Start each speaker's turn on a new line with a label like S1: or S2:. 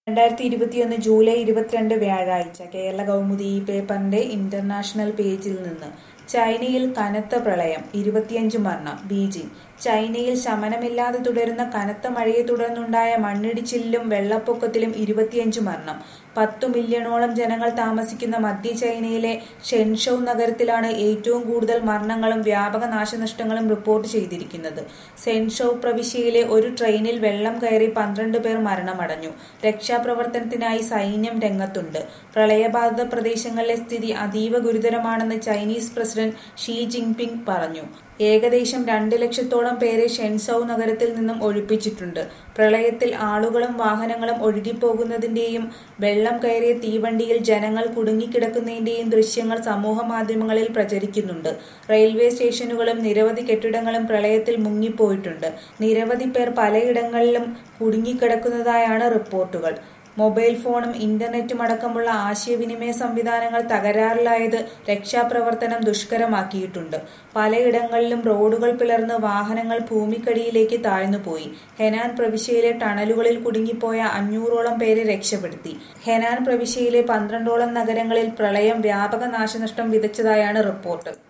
S1: രണ്ടായിരത്തി ഇരുപത്തിയൊന്ന് ജൂലൈ ഇരുപത്തിരണ്ട് വ്യാഴാഴ്ച കേരള കൗമുദി ഈ പേപ്പറിന്റെ ഇന്റർനാഷണൽ പേജിൽ നിന്ന് ചൈനയിൽ കനത്ത പ്രളയം ഇരുപത്തിയഞ്ച് മരണം ബീജിംഗ് ചൈനയിൽ ശമനമില്ലാതെ തുടരുന്ന കനത്ത മഴയെ തുടർന്നുണ്ടായ മണ്ണിടിച്ചിലിലും വെള്ളപ്പൊക്കത്തിലും ഇരുപത്തിയഞ്ച് മരണം പത്തു മില്യണോളം ജനങ്ങൾ താമസിക്കുന്ന മധ്യ ചൈനയിലെ ഷെൻഷൌ നഗരത്തിലാണ് ഏറ്റവും കൂടുതൽ മരണങ്ങളും വ്യാപക നാശനഷ്ടങ്ങളും റിപ്പോർട്ട് ചെയ്തിരിക്കുന്നത് സെൻഷൌ പ്രവിശ്യയിലെ ഒരു ട്രെയിനിൽ വെള്ളം കയറി പന്ത്രണ്ട് പേർ മരണമടഞ്ഞു രക്ഷാപ്രവർത്തനത്തിനായി സൈന്യം രംഗത്തുണ്ട് പ്രളയബാധിത പ്രദേശങ്ങളിലെ സ്ഥിതി അതീവ ഗുരുതരമാണെന്ന് ചൈനീസ് പ്രസിഡന്റ് ഷീ ജിൻപിങ് പറഞ്ഞു ഏകദേശം രണ്ട് ലക്ഷത്തോളം പേരെ ഷെൻസൌ നഗരത്തിൽ നിന്നും ഒഴിപ്പിച്ചിട്ടുണ്ട് പ്രളയത്തിൽ ആളുകളും വാഹനങ്ങളും ഒഴുകിപ്പോകുന്നതിന്റെയും വെള്ളം കയറിയ തീവണ്ടിയിൽ ജനങ്ങൾ കുടുങ്ങിക്കിടക്കുന്നതിന്റെയും ദൃശ്യങ്ങൾ സമൂഹ മാധ്യമങ്ങളിൽ പ്രചരിക്കുന്നുണ്ട് റെയിൽവേ സ്റ്റേഷനുകളും നിരവധി കെട്ടിടങ്ങളും പ്രളയത്തിൽ മുങ്ങിപ്പോയിട്ടുണ്ട് നിരവധി പേർ പലയിടങ്ങളിലും കുടുങ്ങിക്കിടക്കുന്നതായാണ് റിപ്പോർട്ടുകൾ മൊബൈൽ ഫോണും ഇന്റർനെറ്റും അടക്കമുള്ള ആശയവിനിമയ സംവിധാനങ്ങൾ തകരാറിലായത് രക്ഷാപ്രവർത്തനം ദുഷ്കരമാക്കിയിട്ടുണ്ട് പലയിടങ്ങളിലും റോഡുകൾ പിളർന്ന് വാഹനങ്ങൾ ഭൂമിക്കടിയിലേക്ക് താഴ്ന്നുപോയി ഹെനാൻ പ്രവിശ്യയിലെ ടണലുകളിൽ കുടുങ്ങിപ്പോയ അഞ്ഞൂറോളം പേരെ രക്ഷപ്പെടുത്തി ഹെനാൻ പ്രവിശ്യയിലെ പന്ത്രണ്ടോളം നഗരങ്ങളിൽ പ്രളയം വ്യാപക നാശനഷ്ടം വിതച്ചതായാണ് റിപ്പോർട്ട്